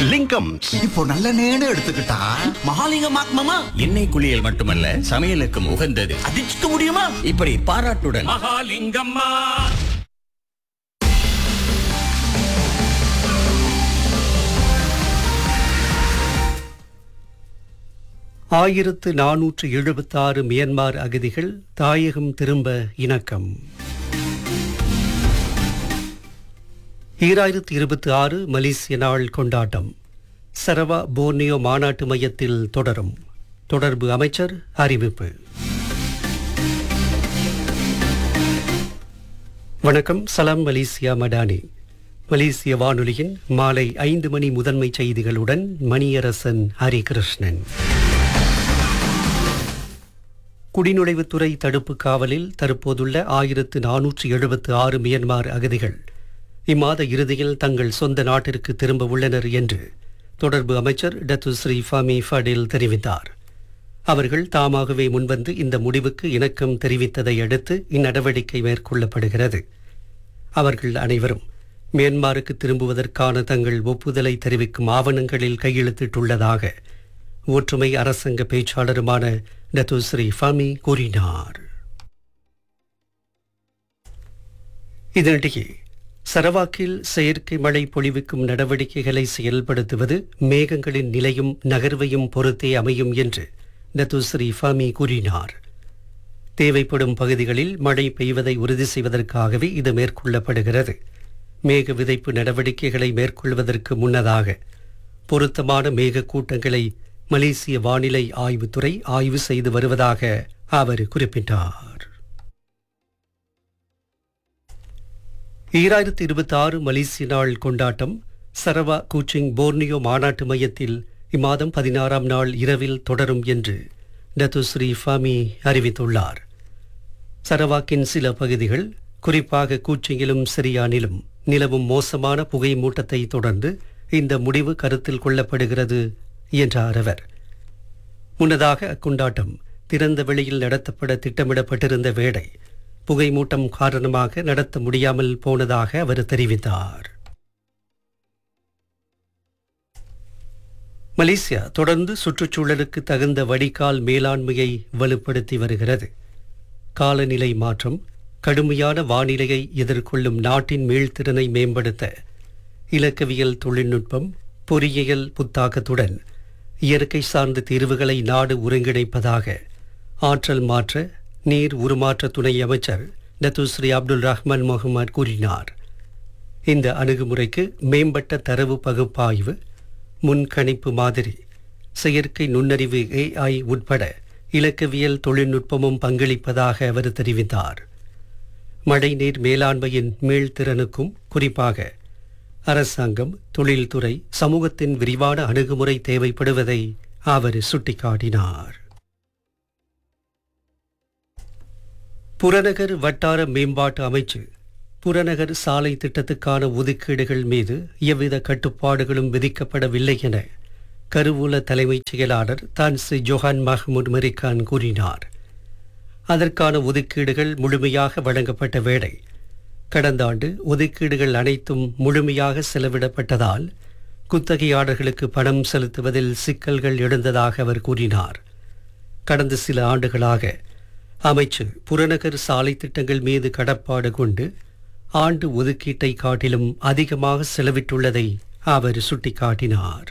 லிங்கம் இப்போ நல்ல நேரம் எடுத்துக்கிட்டா மகாலிங்கம் ஆத்மமா எண்ணெய் குளியல் மட்டுமல்ல சமையலுக்கும் உகந்தது அதிர்ஷ்ட முடியுமா இப்படி பாராட்டுடன் மகாலிங்கம்மா ஆயிரத்து நானூற்று எழுபத்தாறு மியன்மார் அகதிகள் தாயகம் திரும்ப இணக்கம் ஈராயிரத்து இருபத்தி ஆறு மலேசிய நாள் கொண்டாட்டம் சரவா போர்னியோ மாநாட்டு மையத்தில் தொடரும் தொடர்பு அமைச்சர் அறிவிப்பு வணக்கம் சலாம் மலேசியா மடானி மலேசிய வானொலியின் மாலை ஐந்து மணி முதன்மை செய்திகளுடன் மணியரசன் ஹரிகிருஷ்ணன் குடிநுழைவுத்துறை தடுப்பு காவலில் தற்போதுள்ள ஆயிரத்து நானூற்று எழுபத்து ஆறு மியன்மார் அகதிகள் இம்மாத இறுதியில் தங்கள் சொந்த நாட்டிற்கு திரும்ப உள்ளனர் என்று தொடர்பு அமைச்சர் டத்து ஸ்ரீ ஃபாமி ஃபடில் தெரிவித்தார் அவர்கள் தாமாகவே முன்வந்து இந்த முடிவுக்கு இணக்கம் தெரிவித்ததை அடுத்து இந்நடவடிக்கை மேற்கொள்ளப்படுகிறது அவர்கள் அனைவரும் மியான்மாருக்கு திரும்புவதற்கான தங்கள் ஒப்புதலை தெரிவிக்கும் ஆவணங்களில் கையெழுத்திட்டுள்ளதாக ஒற்றுமை அரசாங்க பேச்சாளருமான டத்துஸ்ரீ ஃபமி கூறினார் இதனிடையே சரவாக்கில் செயற்கை மழை பொழிவுக்கும் நடவடிக்கைகளை செயல்படுத்துவது மேகங்களின் நிலையும் நகர்வையும் பொறுத்தே அமையும் என்று டத்துஸ்ரீ ஃபமி கூறினார் தேவைப்படும் பகுதிகளில் மழை பெய்வதை உறுதி செய்வதற்காகவே இது மேற்கொள்ளப்படுகிறது மேக விதைப்பு நடவடிக்கைகளை மேற்கொள்வதற்கு முன்னதாக பொருத்தமான மேக கூட்டங்களை மலேசிய வானிலை ஆய்வுத்துறை ஆய்வு செய்து வருவதாக அவர் குறிப்பிட்டார் ஈராயிரத்தி இருபத்தி ஆறு மலேசிய நாள் கொண்டாட்டம் சரவா கூச்சிங் போர்னியோ மாநாட்டு மையத்தில் இம்மாதம் பதினாறாம் நாள் இரவில் தொடரும் என்று டத்துஸ்ரீ ஃபாமி அறிவித்துள்ளார் சரவாக்கின் சில பகுதிகள் குறிப்பாக கூச்சிங்கிலும் சிரியானிலும் நிலவும் மோசமான புகை மூட்டத்தை தொடர்ந்து இந்த முடிவு கருத்தில் கொள்ளப்படுகிறது என்றார் அவர் முன்னதாக அக்கொண்டாட்டம் திறந்த வெளியில் நடத்தப்பட திட்டமிடப்பட்டிருந்த வேளை புகை மூட்டம் காரணமாக நடத்த முடியாமல் போனதாக அவர் தெரிவித்தார் மலேசியா தொடர்ந்து சுற்றுச்சூழலுக்கு தகுந்த வடிகால் மேலாண்மையை வலுப்படுத்தி வருகிறது காலநிலை மாற்றம் கடுமையான வானிலையை எதிர்கொள்ளும் நாட்டின் மீள்திறனை மேம்படுத்த இலக்கவியல் தொழில்நுட்பம் பொறியியல் புத்தாக்கத்துடன் இயற்கை சார்ந்த தீர்வுகளை நாடு ஒருங்கிணைப்பதாக ஆற்றல் மாற்ற நீர் உருமாற்ற துணை அமைச்சர் டத்துஸ்ரீ அப்துல் ரஹ்மான் முகமது கூறினார் இந்த அணுகுமுறைக்கு மேம்பட்ட தரவு பகுப்பாய்வு முன்கணிப்பு மாதிரி செயற்கை நுண்ணறிவு ஏஐ உட்பட இலக்கவியல் தொழில்நுட்பமும் பங்களிப்பதாக அவர் தெரிவித்தார் மழைநீர் மேலாண்மையின் மீள்திறனுக்கும் குறிப்பாக அரசாங்கம் தொழில்துறை சமூகத்தின் விரிவான அணுகுமுறை தேவைப்படுவதை அவர் சுட்டிக்காட்டினார் புறநகர் வட்டார மேம்பாட்டு அமைச்சு புறநகர் சாலை திட்டத்துக்கான ஒதுக்கீடுகள் மீது எவ்வித கட்டுப்பாடுகளும் விதிக்கப்படவில்லை என கருவூல தலைமைச் செயலாளர் தான்சி ஜொஹான் மஹ்மூத் மெரிகான் கூறினார் அதற்கான ஒதுக்கீடுகள் முழுமையாக வழங்கப்பட்ட வேளை கடந்த ஆண்டு ஒதுக்கீடுகள் அனைத்தும் முழுமையாக செலவிடப்பட்டதால் குத்தகையாளர்களுக்கு பணம் செலுத்துவதில் சிக்கல்கள் எழுந்ததாக அவர் கூறினார் கடந்த சில ஆண்டுகளாக அமைச்சு புறநகர் சாலை திட்டங்கள் மீது கடப்பாடு கொண்டு ஆண்டு ஒதுக்கீட்டை காட்டிலும் அதிகமாக செலவிட்டுள்ளதை அவர் சுட்டிக்காட்டினார்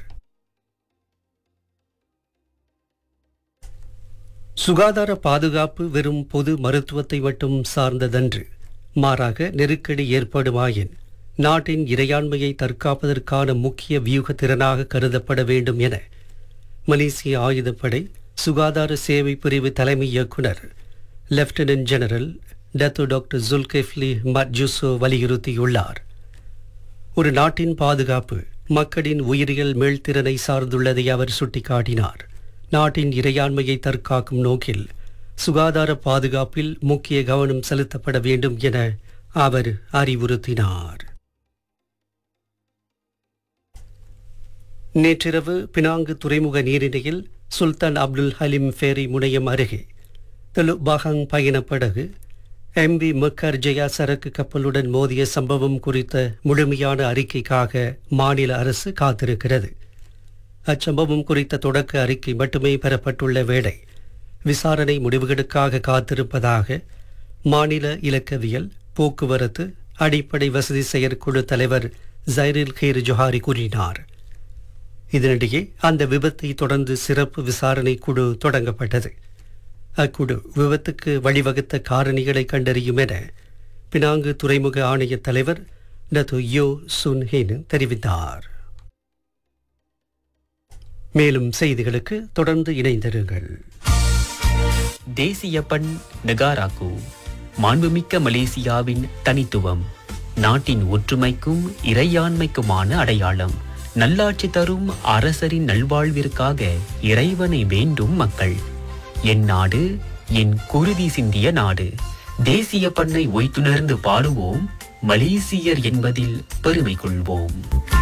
சுகாதார பாதுகாப்பு வெறும் பொது மருத்துவத்தை மட்டும் சார்ந்ததன்று மாறாக நெருக்கடி ஏற்படுமாயின் நாட்டின் இறையாண்மையை தற்காப்பதற்கான முக்கிய வியூக திறனாக கருதப்பட வேண்டும் என மலேசிய ஆயுதப்படை சுகாதார சேவை பிரிவு தலைமை இயக்குனர் lieutenant general Datuk doctor Zulkefli மட்ஜூசோ வலியுறுத்தியுள்ளார் ஒரு நாட்டின் பாதுகாப்பு மக்களின் உயிரியல் மேல்திறனை சார்ந்துள்ளதை அவர் சுட்டிக்காட்டினார் நாட்டின் இறையாண்மையை தற்காக்கும் நோக்கில் சுகாதார பாதுகாப்பில் முக்கிய கவனம் செலுத்தப்பட வேண்டும் என அவர் அறிவுறுத்தினார் நேற்றிரவு பினாங்கு துறைமுக நீரிணையில் சுல்தான் அப்துல் ஹலீம் ஃபேரி முனையம் அருகே தெலு பாகாங் பயணப்படகு எம்பி மக்கர் ஜெயா சரக்கு கப்பலுடன் மோதிய சம்பவம் குறித்த முழுமையான அறிக்கைக்காக மாநில அரசு காத்திருக்கிறது அச்சம்பவம் குறித்த தொடக்க அறிக்கை மட்டுமே பெறப்பட்டுள்ள வேளை விசாரணை முடிவுகளுக்காக காத்திருப்பதாக மாநில இலக்கவியல் போக்குவரத்து அடிப்படை வசதி செயற்குழு தலைவர் ஜைரில் கீர் ஜொஹாரி கூறினார் இதனிடையே அந்த விபத்தை தொடர்ந்து சிறப்பு விசாரணை குழு தொடங்கப்பட்டது அக்குழு விபத்துக்கு வழிவகுத்த காரணிகளை கண்டறியும் என பினாங்கு துறைமுக ஆணைய தலைவர் நது யோ சுன் ஹின் தெரிவித்தார் மேலும் செய்திகளுக்கு தொடர்ந்து இணைந்திருங்கள் தேசிய பண் நெகாராக்கு மாண்புமிக்க மலேசியாவின் தனித்துவம் நாட்டின் ஒற்றுமைக்கும் இறையாண்மைக்குமான அடையாளம் நல்லாட்சி தரும் அரசரின் நல்வாழ்விற்காக இறைவனை வேண்டும் மக்கள் என் நாடு என் குருதி சிந்திய நாடு தேசிய பண்ணை ஒய்த்துணர்ந்து பாடுவோம் மலேசியர் என்பதில் பெருமை கொள்வோம்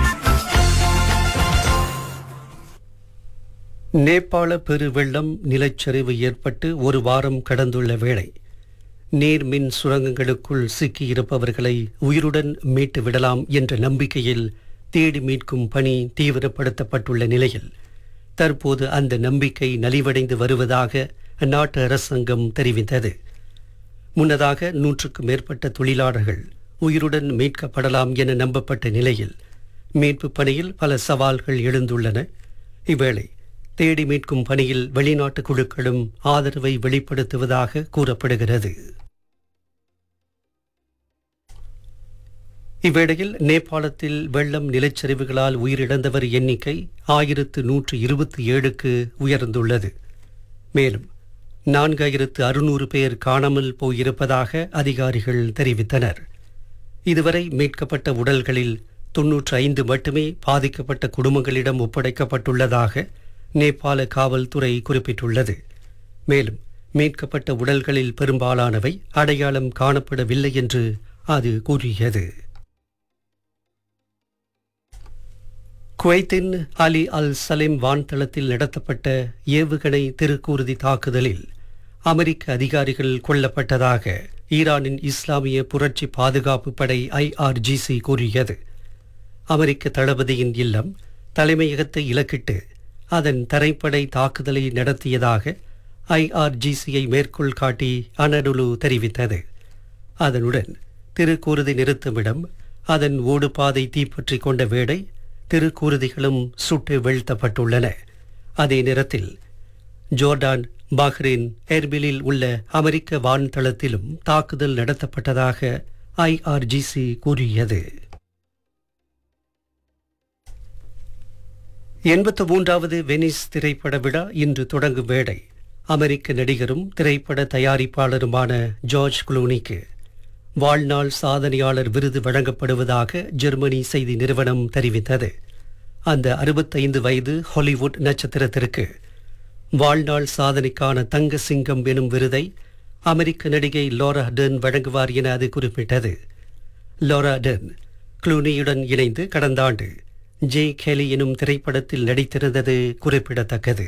நேபாள பெருவெள்ளம் நிலச்சரிவு ஏற்பட்டு ஒரு வாரம் கடந்துள்ள வேளை நீர்மின் சுரங்கங்களுக்குள் சிக்கியிருப்பவர்களை உயிருடன் மீட்டு விடலாம் என்ற நம்பிக்கையில் தேடி மீட்கும் பணி தீவிரப்படுத்தப்பட்டுள்ள நிலையில் தற்போது அந்த நம்பிக்கை நலிவடைந்து வருவதாக அந்நாட்டு அரசாங்கம் தெரிவித்தது முன்னதாக நூற்றுக்கும் மேற்பட்ட தொழிலாளர்கள் உயிருடன் மீட்கப்படலாம் என நம்பப்பட்ட நிலையில் மீட்பு பணியில் பல சவால்கள் எழுந்துள்ளன இவ்வேளை தேடி மீட்கும் பணியில் வெளிநாட்டு குழுக்களும் ஆதரவை வெளிப்படுத்துவதாக கூறப்படுகிறது இவ்வேளையில் நேபாளத்தில் வெள்ளம் நிலச்சரிவுகளால் உயிரிழந்தவர் எண்ணிக்கை ஆயிரத்து நூற்று இருபத்தி ஏழுக்கு உயர்ந்துள்ளது மேலும் நான்காயிரத்து அறுநூறு பேர் காணாமல் போயிருப்பதாக அதிகாரிகள் தெரிவித்தனர் இதுவரை மீட்கப்பட்ட உடல்களில் தொன்னூற்று ஐந்து மட்டுமே பாதிக்கப்பட்ட குடும்பங்களிடம் ஒப்படைக்கப்பட்டுள்ளதாக நேபாள காவல்துறை குறிப்பிட்டுள்ளது மேலும் மீட்கப்பட்ட உடல்களில் பெரும்பாலானவை அடையாளம் காணப்படவில்லை என்று அது கூறியது குவைத்தின் அலி அல் சலேம் வான்தளத்தில் நடத்தப்பட்ட ஏவுகணை திருக்கூறுதி தாக்குதலில் அமெரிக்க அதிகாரிகள் கொல்லப்பட்டதாக ஈரானின் இஸ்லாமிய புரட்சி பாதுகாப்பு படை ஐஆர்ஜிசி கூறியது அமெரிக்க தளபதியின் இல்லம் தலைமையகத்தை இலக்கிட்டு அதன் தரைப்படை தாக்குதலை நடத்தியதாக ஐஆர்ஜிசியை மேற்கோள் காட்டி அனடுலு தெரிவித்தது அதனுடன் திருக்கூறுதி நிறுத்துமிடம் அதன் ஓடுபாதை தீப்பற்றிக் கொண்ட வேடை திருக்கூறுதிகளும் சுட்டு வீழ்த்தப்பட்டுள்ளன அதே நேரத்தில் ஜோர்டான் பஹ்ரைன் எர்பிலில் உள்ள அமெரிக்க வான்தளத்திலும் தாக்குதல் நடத்தப்பட்டதாக ஐஆர்ஜிசி கூறியது எண்பத்து மூன்றாவது வெனிஸ் திரைப்பட விழா இன்று தொடங்கும் வேளை அமெரிக்க நடிகரும் திரைப்பட தயாரிப்பாளருமான ஜார்ஜ் குளூனிக்கு வாழ்நாள் சாதனையாளர் விருது வழங்கப்படுவதாக ஜெர்மனி செய்தி நிறுவனம் தெரிவித்தது அந்த அறுபத்தைந்து வயது ஹாலிவுட் நட்சத்திரத்திற்கு வாழ்நாள் சாதனைக்கான தங்க சிங்கம் எனும் விருதை அமெரிக்க நடிகை லோரா டெர்ன் வழங்குவார் என அது குறிப்பிட்டது லோரா டெர்ன் க்ளூனியுடன் இணைந்து கடந்த ஆண்டு ஜே கெலி எனும் திரைப்படத்தில் நடித்திருந்தது குறிப்பிடத்தக்கது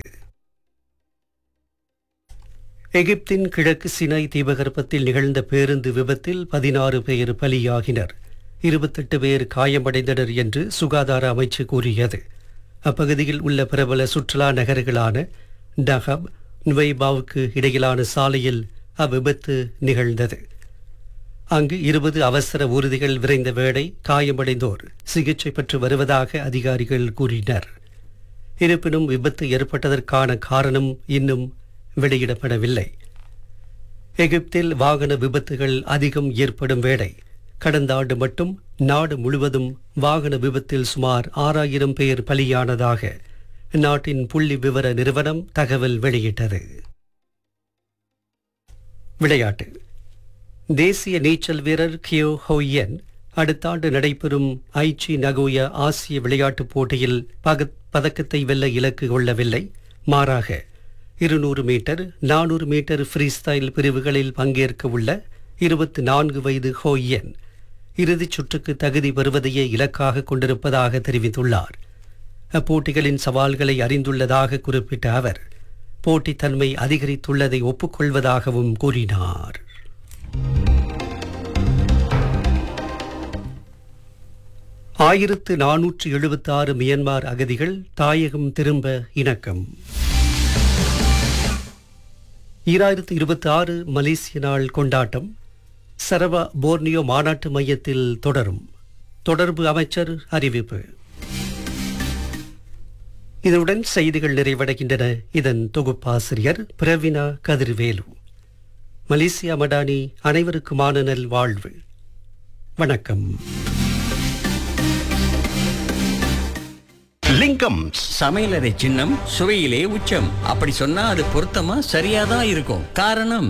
எகிப்தின் கிழக்கு சினாய் தீபகற்பத்தில் நிகழ்ந்த பேருந்து விபத்தில் பதினாறு பேர் பலியாகினர் இருபத்தெட்டு பேர் காயமடைந்தனர் என்று சுகாதார அமைச்சு கூறியது அப்பகுதியில் உள்ள பிரபல சுற்றுலா நகர்களான டஹப் நுவைபாவுக்கு இடையிலான சாலையில் அவ்விபத்து நிகழ்ந்தது அங்கு இருபது அவசர ஊர்திகள் விரைந்த வேளை காயமடைந்தோர் சிகிச்சை பெற்று வருவதாக அதிகாரிகள் கூறினர் இருப்பினும் விபத்து ஏற்பட்டதற்கான காரணம் இன்னும் வெளியிடப்படவில்லை எகிப்தில் வாகன விபத்துகள் அதிகம் ஏற்படும் வேளை கடந்த ஆண்டு மட்டும் நாடு முழுவதும் வாகன விபத்தில் சுமார் ஆறாயிரம் பேர் பலியானதாக நாட்டின் புள்ளி விவர நிறுவனம் தகவல் வெளியிட்டது விளையாட்டு தேசிய நீச்சல் வீரர் கியோ ஹோயன் அடுத்த ஆண்டு நடைபெறும் ஐச்சி நகோயா ஆசிய விளையாட்டுப் போட்டியில் பகத் பதக்கத்தை வெல்ல இலக்கு கொள்ளவில்லை மாறாக இருநூறு மீட்டர் நானூறு மீட்டர் ஃப்ரீ ஸ்டைல் பிரிவுகளில் பங்கேற்க உள்ள இருபத்தி நான்கு வயது ஹோயன் இறுதிச் சுற்றுக்கு தகுதி பெறுவதையே இலக்காக கொண்டிருப்பதாக தெரிவித்துள்ளார் அப்போட்டிகளின் சவால்களை அறிந்துள்ளதாக குறிப்பிட்ட அவர் போட்டித்தன்மை அதிகரித்துள்ளதை ஒப்புக்கொள்வதாகவும் கூறினார் ஆயிரத்து நானூற்று எழுபத்தாறு மியன்மார் அகதிகள் தாயகம் திரும்ப இணக்கம் ஈராயிரத்து இருபத்தி ஆறு மலேசிய நாள் கொண்டாட்டம் சரவா போர்னியோ மாநாட்டு மையத்தில் தொடரும் தொடர்பு அமைச்சர் அறிவிப்பு இதனுடன் செய்திகள் நிறைவடைகின்றன இதன் தொகுப்பாசிரியர் பிரவினா கதிர்வேலு மலேசியா மடானி அனைவருக்குமான நல் வாழ்வு வணக்கம் லிங்கம் சமையலறை சின்னம் சுவையிலே உச்சம் அப்படி சொன்னா அது பொருத்தமா சரியாதான் இருக்கும் காரணம்